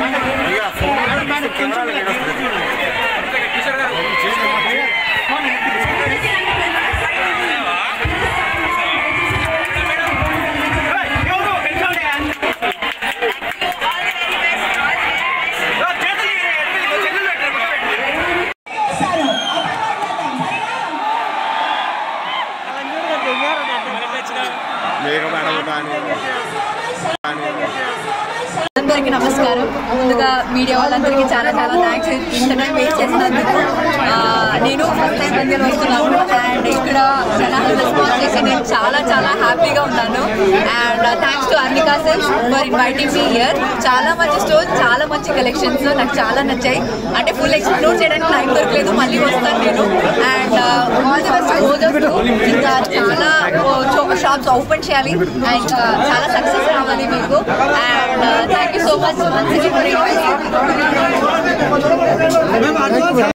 మేఘ మేడం కానీ అందరికీ నమస్కారం ముందుగా మీడియా వాళ్ళందరికీ చాలా చాలా థ్యాంక్స్ ఇంత టైం వెయిట్ చేసినందుకు ఆ, నేను ఫస్ట్ టైం బంగారు వస్తున్నాను అండ్ ఇక్కడ జనాలు రెస్పాన్స్ చేసి నేను చాలా చాలా హ్యాపీగా ఉన్నాను and thanks to Arnika sales for inviting me here చాలా మంచి స్టోర్ చాలా మంచి కలెక్షన్స్ నాకు చాలా నచ్చాయి అంటే ఫుల్ ఎక్స్ప్లోర్ చేయడానికి టైం దొరకలేదు మళ్ళీ వస్తాను నేను and all the best others ఇంకా చాలా షాప్స్ ఓపెన్ చేయాలి అండ్ చాలా సక్సెస్ రావాలి మీకు and thank you so much